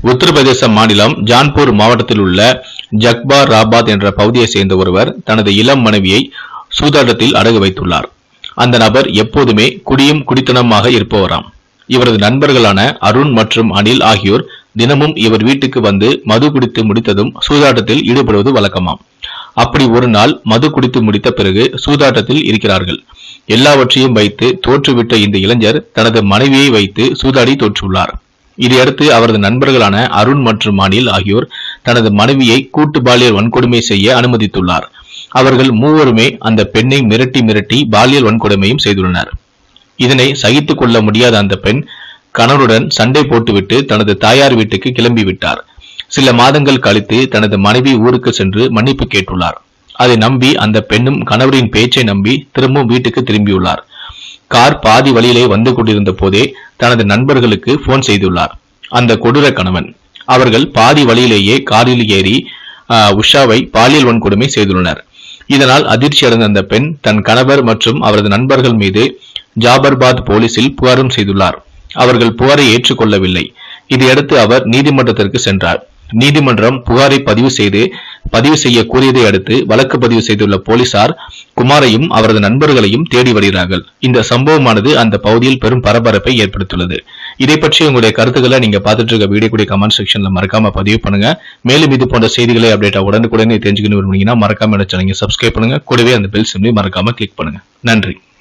உத்தரப்பிரதேச மாநிலம் ஜான்பூர் மாவட்டத்தில் உள்ள ஜக்பார் ராபாத் என்ற பகுதியை சேர்ந்த ஒருவர் தனது இளம் மனைவியை சூதாட்டத்தில் அடகு வைத்துள்ளார் அந்த நபர் எப்போதுமே குடியும் குடித்தனமாக இருப்பவராம் இவரது நண்பர்களான அருண் மற்றும் அனில் ஆகியோர் தினமும் இவர் வீட்டுக்கு வந்து மது குடித்து முடித்ததும் சூதாட்டத்தில் ஈடுபடுவது வழக்கமாம் அப்படி ஒரு நாள் மது குடித்து முடித்த பிறகு சூதாட்டத்தில் இருக்கிறார்கள் எல்லாவற்றையும் வைத்து தோற்றுவிட்ட இந்த இளைஞர் தனது மனைவியை வைத்து சூதாடி தோற்றுள்ளார் இதையடுத்து அவரது நண்பர்களான அருண் மற்றும் அனில் ஆகியோர் தனது மனைவியை கூட்டு பாலியல் வன்கொடுமை செய்ய அனுமதித்துள்ளார் அவர்கள் மூவருமே அந்த பெண்ணை மிரட்டி மிரட்டி பாலியல் வன்கொடுமையும் செய்துள்ளனர் இதனை சகித்துக் கொள்ள முடியாத அந்த பெண் கணவருடன் சண்டை போட்டுவிட்டு தனது தாயார் வீட்டுக்கு கிளம்பி விட்டார் சில மாதங்கள் கழித்து தனது மனைவி ஊருக்கு சென்று மன்னிப்பு கேட்டுள்ளார் அதை நம்பி அந்த பெண்ணும் கணவரின் பேச்சை நம்பி திரும்பவும் வீட்டுக்கு திரும்பியுள்ளார் கார் பாதி வழியிலே வந்து கொண்டிருந்த போதே தனது நண்பர்களுக்கு போன் செய்துள்ளார் அந்த கொடூர கணவன் அவர்கள் பாதி வழியிலேயே காரில் ஏறி ஆஹ், உஷாவை பாலியல் வன்கொடுமை செய்துள்ளனர் இதனால் அதிர்ச்சி அடைந்த அந்த பெண் தன் கணவர் மற்றும் அவரது நண்பர்கள் மீது ஜாபர்பாத் போலீசில் புகாரும் செய்துள்ளார் அவர்கள் புகாரை ஏற்றுக்கொள்ளவில்லை இதையடுத்து அவர் நீதிமன்றத்திற்கு சென்றார் நீதிமன்றம் புகாரை பதிவு செய்து பதிவு செய்ய கூறியதை அடுத்து வழக்கு பதிவு செய்துள்ள போலீசார் குமாரையும் அவரது நண்பர்களையும் தேடி வருகிறார்கள் இந்த சம்பவமானது அந்த பகுதியில் பெரும் பரபரப்பை ஏற்படுத்தியுள்ளது இதை பற்றி உங்களுடைய கருத்துக்களை நீங்க பார்த்துட்டு இருக்க வீடியோ கூடிய கமெண்ட் செக்ஷன்ல மறக்காம பதிவு பண்ணுங்க மேலும் இது போன்ற செய்திகளை அப்டேட்டா உடனுக்குடனே தெரிஞ்சுக்கணும் விரும்புனீங்கன்னா மறக்காம என்ன சேனலை சப்ஸ்கிரைப் பண்ணுங்க கூடவே அந்த பெல் சிம்லையும் மறக்காம கிளிக் பண்ணுங்க நன்றி